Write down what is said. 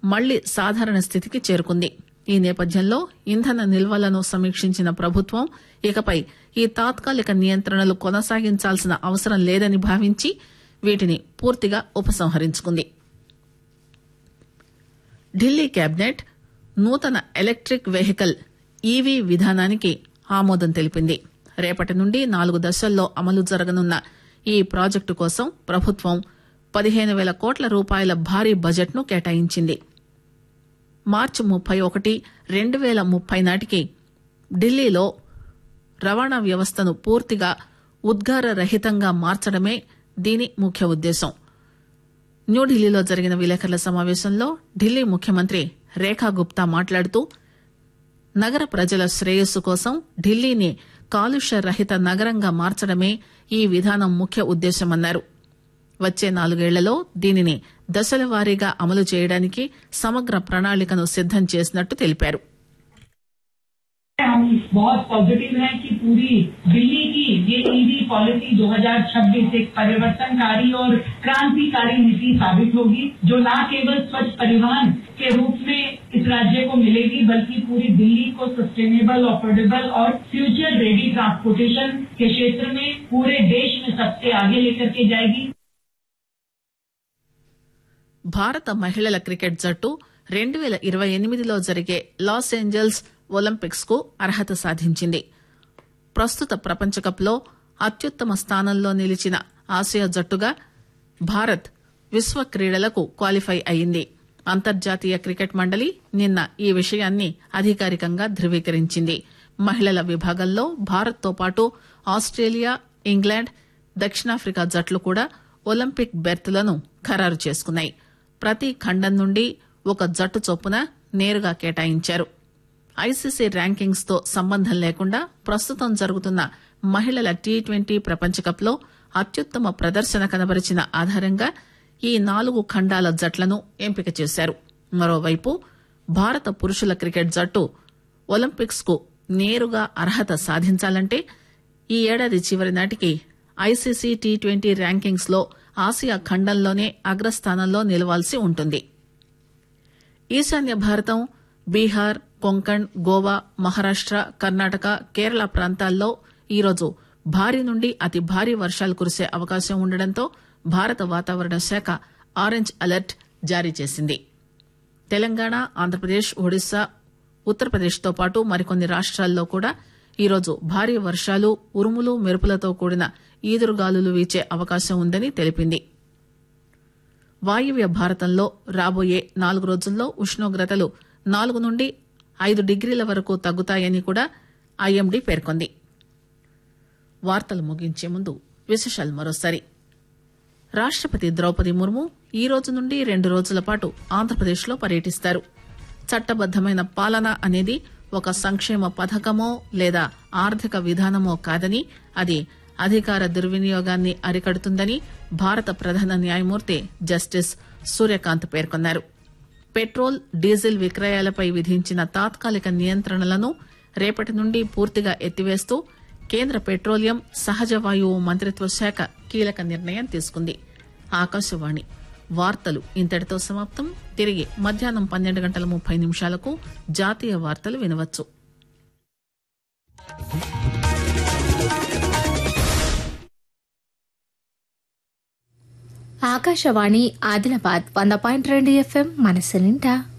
మళ్లీ సాధారణ స్థితికి చేరుకుంది ఈ నేపథ్యంలో ఇంధన నిల్వలను సమీక్షించిన ప్రభుత్వం ఇకపై ఈ తాత్కాలిక నియంత్రణలు కొనసాగించాల్సిన అవసరం లేదని భావించి వీటిని పూర్తిగా ఉపసంహరించుకుంది ఢిల్లీ కేబినెట్ నూతన ఎలక్ట్రిక్ వెహికల్ ఈవీ విధానానికి ఆమోదం తెలిపింది రేపటి నుండి నాలుగు దశల్లో అమలు జరగనున్న ఈ ప్రాజెక్టు కోసం ప్రభుత్వం పదిహేను వేల కోట్ల రూపాయల భారీ బడ్జెట్ను కేటాయించింది మార్చి ముప్పై ఒకటి రెండు వేల ముప్పై నాటికి ఢిల్లీలో రవాణా వ్యవస్థను పూర్తిగా ఉద్గార రహితంగా మార్చడమే దీని ముఖ్య ఉద్దేశం న్యూఢిల్లీలో జరిగిన విలేకరుల సమావేశంలో ఢిల్లీ ముఖ్యమంత్రి రేఖా గుప్తా మాట్లాడుతూ నగర ప్రజల శ్రేయస్సు కోసం ఢిల్లీని కాలుష్య రహిత నగరంగా మార్చడమే ఈ విధానం ముఖ్య ఉద్దేశమన్నారు వచ్చే నాలుగేళ్లలో దీనిని దశల వారీగా అమలు చేయడానికి సమగ్ర ప్రణాళికను సిద్దం చేసినట్టు తెలిపారు हम बहुत पॉजिटिव हैं कि पूरी दिल्ली की ये ईवी पॉलिसी 2026 एक परिवर्तनकारी और क्रांतिकारी नीति साबित होगी जो न केवल स्वच्छ परिवहन के रूप में इस राज्य को मिलेगी बल्कि पूरी दिल्ली को सस्टेनेबल अफोर्डेबल और फ्यूचर रेडी ट्रांसपोर्टेशन के क्षेत्र में पूरे देश में सबसे आगे लेकर के जाएगी భారత మహిళల క్రికెట్ జట్టు రెండు పేల ఇరవై ఎనిమిదిలో జరిగే లాస్ ఏంజల్స్ ఒలింపిక్స్ కు అర్హత సాధించింది ప్రస్తుత ప్రపంచకప్లో అత్యుత్తమ స్థానంలో నిలిచిన ఆసియా జట్టుగా భారత్ విశ్వ క్రీడలకు క్వాలిఫై అయింది అంతర్జాతీయ క్రికెట్ మండలి నిన్న ఈ విషయాన్ని అధికారికంగా ధృవీకరించింది మహిళల విభాగంలో భారత్ తో పాటు ఆస్ట్రేలియా ఇంగ్లాండ్ దక్షిణాఫ్రికా జట్లు కూడా ఒలింపిక్ బెర్తులను ఖరారు చేసుకున్నాయి ప్రతి ఖండం నుండి ఒక జట్టు చొప్పున నేరుగా కేటాయించారు ఐసీసీ ర్యాంకింగ్స్ తో సంబంధం లేకుండా ప్రస్తుతం జరుగుతున్న మహిళల టీ ట్వంటీ ప్రపంచకప్లో అత్యుత్తమ ప్రదర్శన కనబరిచిన ఆధారంగా ఈ నాలుగు ఖండాల జట్లను ఎంపిక చేశారు మరోవైపు భారత పురుషుల క్రికెట్ జట్టు ఒలింపిక్స్ కు నేరుగా అర్హత సాధించాలంటే ఈ ఏడాది చివరి నాటికి ఐసీసీ టీ ట్వంటీ ర్యాంకింగ్స్ లో ఆసియా ఖండంలోనే అగ్రస్థానంలో నిలవాల్సి ఉంటుంది ఈశాన్య భారతం బీహార్ కొంకణ్ గోవా మహారాష్ట కర్ణాటక కేరళ ప్రాంతాల్లో ఈరోజు భారీ నుండి అతి భారీ వర్షాలు కురిసే అవకాశం ఉండడంతో భారత వాతావరణ శాఖ ఆరెంజ్ అలర్ట్ జారీ చేసింది తెలంగాణ ఆంధ్రప్రదేశ్ ఒడిశా ఉత్తరప్రదేశ్ తో పాటు మరికొన్ని రాష్ట్రాల్లో కూడా ఈరోజు భారీ వర్షాలు ఉరుములు మెరుపులతో కూడిన ఈదురుగాలులు వీచే అవకాశం ఉందని తెలిపింది వాయువ్య భారతంలో రాబోయే నాలుగు రోజుల్లో ఉష్ణోగ్రతలు నాలుగు నుండి ఐదు డిగ్రీల వరకు తగ్గుతాయని కూడా ఐఎండీ పేర్కొంది వార్తలు ముగించే ముందు విశేషాలు మరోసారి రాష్టపతి ద్రౌపది ముర్ము ఈ రోజు నుండి రెండు రోజుల పాటు ఆంధ్రప్రదేశ్లో పర్యటిస్తారు చట్టబద్దమైన పాలన అనేది ఒక సంక్షేమ పథకమో లేదా ఆర్థిక విధానమో కాదని అది అధికార దుర్వినియోగాన్ని అరికడుతుందని భారత ప్రధాన న్యాయమూర్తి జస్టిస్ సూర్యకాంత్ పేర్కొన్నారు పెట్రోల్ డీజిల్ విక్రయాలపై విధించిన తాత్కాలిక నియంత్రణలను రేపటి నుండి పూర్తిగా ఎత్తివేస్తూ కేంద్ర పెట్రోలియం సహజ వాయువు మంత్రిత్వ శాఖ కీలక నిర్ణయం తీసుకుంది ఆకాశవాణి వార్తలు ఇంతటితో సమాప్తం తిరిగి మధ్యాహ్నం పన్నెండు గంటల ముప్పై నిమిషాలకు జాతీయ వార్తలు వినవచ్చు ఆకాశవాణి ఆదిలాబాద్ వంద పాయింట్ రెండు ఎఫ్ఎం మనసు నిండా